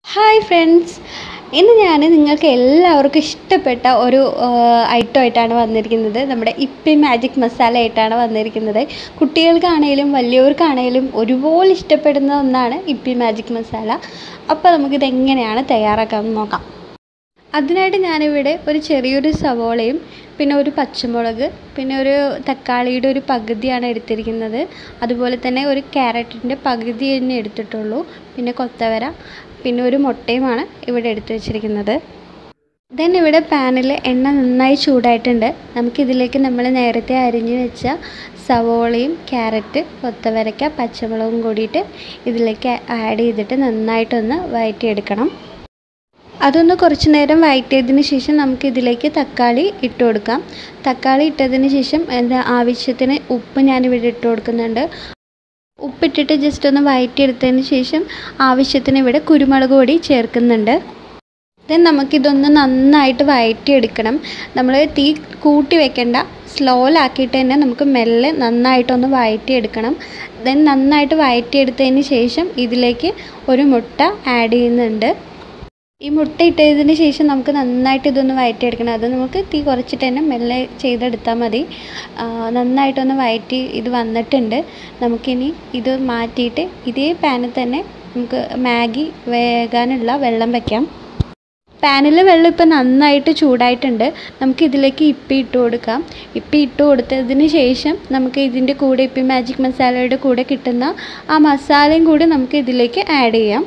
hi friends ഇന്ന് ഞാൻ നിങ്ങൾക്ക് എല്ലാവർക്കും ഇഷ്ടപ്പെട്ട ഒരു ഐറ്റം ആയിട്ടാണ് വന്നിരിക്കുന്നത് നമ്മുടെ ഇപ്പി മാജിക് മസാല ആയിട്ടാണ് വന്നിരിക്കുന്നത് കുട്ടികൾക്കാണേലും വലിയവർക്കാണേലും ഒരുപോലെ ഇഷ്ടപ്പെടുന്ന ഒന്നാണ് ഇപ്പി മാജിക് മസാല അപ്പോൾ നമുക്കിത് എങ്ങനെയാണ് തയ്യാറാക്കാമെന്ന് നോക്കാം അതിനായിട്ട് ഞാനിവിടെ ഒരു ചെറിയൊരു സവോളയും പിന്നെ ഒരു പച്ചമുളക് പിന്നെ ഒരു തക്കാളിയുടെ ഒരു പകുതിയാണ് എടുത്തിരിക്കുന്നത് അതുപോലെ തന്നെ ഒരു ക്യാരറ്റിൻ്റെ പകുതി തന്നെ എടുത്തിട്ടുള്ളൂ പിന്നെ കൊത്തവര പിന്നെ ഒരു മുട്ടയുമാണ് ഇവിടെ എടുത്തു വെച്ചിരിക്കുന്നത് ദെൻ ഇവിടെ പാനിൽ എണ്ണ നന്നായി ചൂടായിട്ടുണ്ട് നമുക്കിതിലേക്ക് നമ്മൾ നേരത്തെ അരിഞ്ഞു വെച്ച സവോളയും ക്യാരറ്റ് കൊത്തവരയ്ക്ക പച്ചമുളകും കൂടിയിട്ട് ഇതിലേക്ക് ആഡ് ചെയ്തിട്ട് നന്നായിട്ടൊന്ന് വഴറ്റിയെടുക്കണം അതൊന്ന് കുറച്ച് നേരം വഴറ്റിയതിന് ശേഷം നമുക്ക് ഇതിലേക്ക് തക്കാളി ഇട്ട് കൊടുക്കാം തക്കാളി ഇട്ടതിന് ശേഷം എന്താ ആവശ്യത്തിന് ഉപ്പ് ഞാനിവിടെ ഇട്ട് കൊടുക്കുന്നുണ്ട് ഉപ്പിട്ടിട്ട് ജസ്റ്റ് ഒന്ന് വഴറ്റിയെടുത്തതിന് ശേഷം ആവശ്യത്തിന് ഇവിടെ കുരുമുളക് പൊടി ചേർക്കുന്നുണ്ട് ദെൻ നമുക്കിതൊന്ന് നന്നായിട്ട് വഴറ്റിയെടുക്കണം നമ്മൾ തീ കൂട്ടി വെക്കേണ്ട സ്ലോയിലാക്കിയിട്ട് തന്നെ നമുക്ക് മെല്ലെ നന്നായിട്ടൊന്ന് വഴറ്റിയെടുക്കണം ദെൻ നന്നായിട്ട് വഴറ്റിയെടുത്തതിന് ശേഷം ഇതിലേക്ക് ഒരു മുട്ട ആഡ് ചെയ്യുന്നുണ്ട് ഈ മുട്ട ഇട്ടതിന് ശേഷം നമുക്ക് നന്നായിട്ട് ഇതൊന്ന് വഴറ്റിയെടുക്കണം അത് നമുക്ക് തീ കുറച്ചിട്ട് തന്നെ മെല്ലെ ചെയ്തെടുത്താൽ മതി നന്നായിട്ടൊന്ന് വഴറ്റി ഇത് വന്നിട്ടുണ്ട് നമുക്കിനി ഇത് മാറ്റിയിട്ട് ഇതേ പാനിൽ തന്നെ നമുക്ക് മാഗി വേകാനുള്ള വെള്ളം വയ്ക്കാം പാനിൽ വെള്ളം ഇപ്പോൾ നന്നായിട്ട് ചൂടായിട്ടുണ്ട് നമുക്ക് ഇതിലേക്ക് ഇപ്പി ഇട്ട് കൊടുക്കാം ഇപ്പി ഇട്ട് കൊടുത്തതിന് ശേഷം നമുക്ക് ഇതിൻ്റെ കൂടെ ഇപ്പി മാജിക് മസാലയുടെ കൂടെ കിട്ടുന്ന ആ മസാലയും കൂടി നമുക്ക് ഇതിലേക്ക് ആഡ് ചെയ്യാം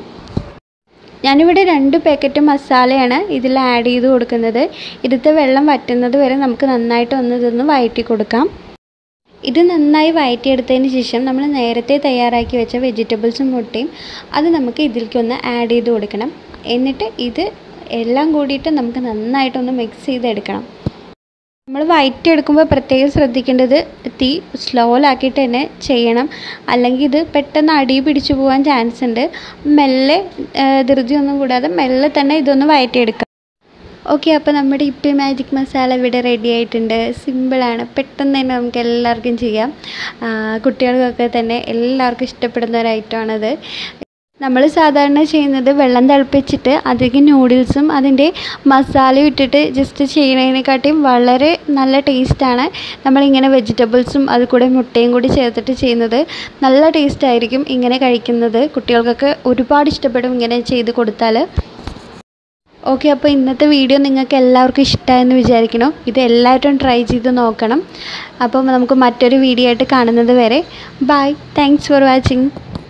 ഞാനിവിടെ രണ്ട് പാക്കറ്റ് മസാലയാണ് ഇതിൽ ആഡ് ചെയ്ത് കൊടുക്കുന്നത് ഇതിലത്തെ വെള്ളം വറ്റുന്നത് വരെ നമുക്ക് നന്നായിട്ട് ഒന്ന് ഇതൊന്ന് വഴറ്റി കൊടുക്കാം ഇത് നന്നായി വഴറ്റിയെടുത്തതിന് ശേഷം നമ്മൾ നേരത്തെ തയ്യാറാക്കി വെച്ച വെജിറ്റബിൾസും മുട്ടയും അത് നമുക്ക് ഇതിലേക്കൊന്ന് ആഡ് ചെയ്ത് കൊടുക്കണം എന്നിട്ട് ഇത് എല്ലാം കൂടിയിട്ട് നമുക്ക് നന്നായിട്ടൊന്ന് മിക്സ് ചെയ്തെടുക്കണം നമ്മൾ വഴറ്റിയെടുക്കുമ്പോൾ പ്രത്യേകം ശ്രദ്ധിക്കേണ്ടത് തീ സ്ലോയിലാക്കിയിട്ട് തന്നെ ചെയ്യണം അല്ലെങ്കിൽ ഇത് പെട്ടെന്ന് അടി പിടിച്ചു പോകാൻ ചാൻസ് ഉണ്ട് മെല്ലെ ധൃതിയൊന്നും കൂടാതെ മെല്ലെ തന്നെ ഇതൊന്ന് വഴറ്റിയെടുക്കാം ഓക്കെ അപ്പോൾ നമ്മുടെ ഇപ്പി മാജിക് മസാല ഇവിടെ റെഡി ആയിട്ടുണ്ട് സിമ്പിളാണ് പെട്ടെന്ന് തന്നെ നമുക്ക് എല്ലാവർക്കും ചെയ്യാം കുട്ടികൾക്കൊക്കെ തന്നെ എല്ലാവർക്കും ഇഷ്ടപ്പെടുന്ന ഒരു ഐറ്റമാണത് നമ്മൾ സാധാരണ ചെയ്യുന്നത് വെള്ളം തിളപ്പിച്ചിട്ട് അതിലേക്ക് നൂഡിൽസും അതിൻ്റെ മസാലയും ഇട്ടിട്ട് ജസ്റ്റ് ചെയ്യുന്നതിനെക്കാട്ടിയും വളരെ നല്ല ടേസ്റ്റാണ് നമ്മളിങ്ങനെ വെജിറ്റബിൾസും അത് കൂടെ മുട്ടയും കൂടി ചേർത്തിട്ട് ചെയ്യുന്നത് നല്ല ടേസ്റ്റ് ആയിരിക്കും ഇങ്ങനെ കഴിക്കുന്നത് കുട്ടികൾക്കൊക്കെ ഒരുപാട് ഇഷ്ടപ്പെടും ഇങ്ങനെ ചെയ്ത് കൊടുത്താൽ ഓക്കെ അപ്പോൾ ഇന്നത്തെ വീഡിയോ നിങ്ങൾക്ക് എല്ലാവർക്കും ഇഷ്ടമായെന്ന് വിചാരിക്കണം ഇത് എല്ലാവരും ട്രൈ ചെയ്ത് നോക്കണം അപ്പം നമുക്ക് മറ്റൊരു വീഡിയോ ആയിട്ട് കാണുന്നത് വരെ ബൈ താങ്ക്സ് ഫോർ വാച്ചിങ്